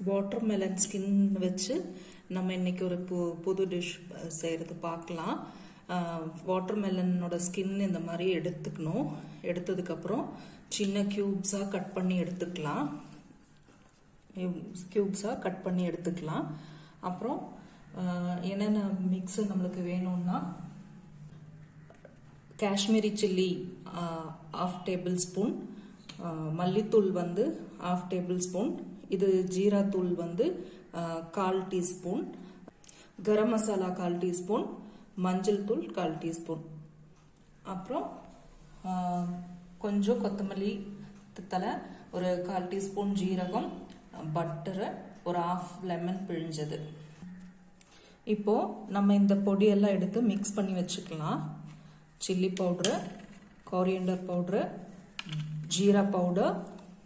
water melon skin வச்சு நம்ம இன்னைக்கு ஒரு பு புது டிஷ் செய்கிறது பார்க்கலாம் வாட்டர் மெலனோட ஸ்கின் இந்த மாதிரி எடுத்துக்கணும் எடுத்ததுக்கப்புறம் சின்ன க்யூப்ஸாக கட் பண்ணி எடுத்துக்கலாம் க்யூப்ஸாக கட் பண்ணி எடுத்துக்கலாம் அப்புறம் என்னென்ன மிக்ஸு நம்மளுக்கு வேணும்னா Kashmiri chilli half table spoon மல்லித்தூள் வந்து ஆஃப் டேபிள் ஸ்பூன் இது ஜீரா தூள் வந்து கால் டீஸ்பூன் கரம் மசாலா கால் டீஸ்பூன் மஞ்சள் தூள் கால் டீஸ்பூன் அப்புறம் கொஞ்சம் கொத்தமல்லி தலை ஒரு கால் டீஸ்பூன் ஜீரகம் பட்டரு ஒரு ஆஃப் லெமன் பிழிஞ்சது இப்போ நம்ம இந்த பொடியெல்லாம் எடுத்து மிக்ஸ் பண்ணி வச்சுக்கலாம் chilli powder coriander powder jeera powder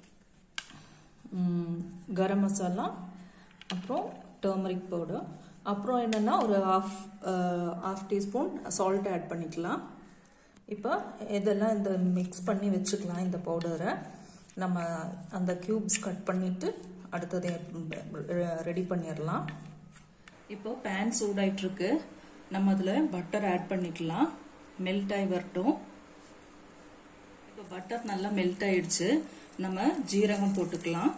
garam masala அப்புறம் டர்மரிக் பவுடர் அப்புறம் என்னென்னா ஒரு half half teaspoon salt add பண்ணிக்கலாம் இப்போ இதெல்லாம் இந்த மிக்ஸ் பண்ணி வச்சுக்கலாம் இந்த பவுடரை நம்ம அந்த க்யூப்ஸ் கட் பண்ணிவிட்டு அடுத்ததை ரெடி பண்ணிடலாம் இப்போ பேன் சூடாயிட்ருக்கு நம்ம அதில் பட்டர் ஆட் பண்ணிக்கலாம் மெல்ட் ஆகி வரட்டும் இப்போ பட்டர் நல்லா மெல்ட் ஆயிடுச்சு நம்ம ஜீரகம் போட்டுக்கலாம்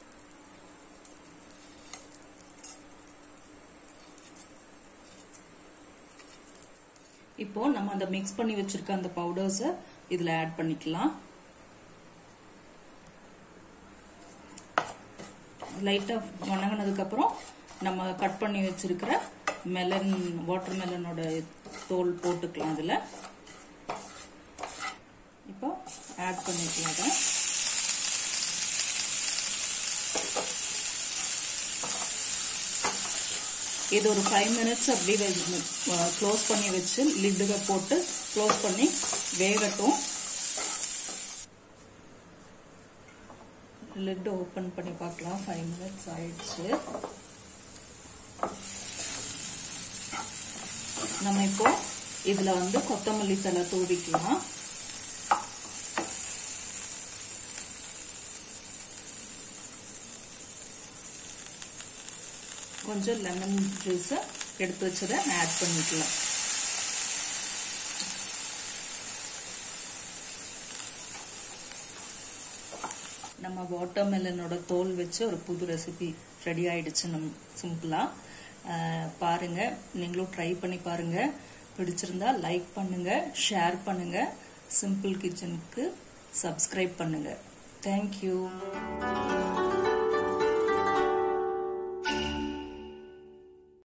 இப்போ நம்ம அந்த மிக்ஸ் பண்ணி வச்சிருக்க அந்த பவுடர்ஸை இதில் ஆட் பண்ணிக்கலாம் லைட்டாக வணங்கினதுக்கப்புறம் நம்ம கட் பண்ணி வச்சிருக்கிற மெலன் வாட்டர் மெலனோட தோல் போட்டுக்கலாம் அதில் இப்போ ஆட் பண்ணிக்கலாம் அதை இது ஒரு ஃபைவ் மினிட்ஸ் அப்படியே க்ளோஸ் பண்ணி வச்சு லிட்டுக போட்டு க்ளோஸ் பண்ணி வேகட்டும் லிட் ஓப்பன் பண்ணி பார்க்கலாம் ஃபைவ் மினிட்ஸ் ஆயிடுச்சு நம்ம இப்போ இதுல வந்து கொத்தமல்லி தலை தூவிக்கலாம் கொஞ்சம் லெமன் ஜூஸை எடுத்து வச்சதை ஆட் பண்ணிக்கலாம் நம்ம வாட்டர் மெலனோட தோல் வச்சு ஒரு புது ரெசிபி ரெடி ஆயிடுச்சு நம் சிம்பிளாக பாருங்கள் நீங்களும் ட்ரை பண்ணி பாருங்கள் பிடிச்சிருந்தா லைக் பண்ணுங்கள் ஷேர் பண்ணுங்கள் சிம்பிள் கிச்சனுக்கு சப்ஸ்கிரைப் பண்ணுங்கள் தேங்க்யூ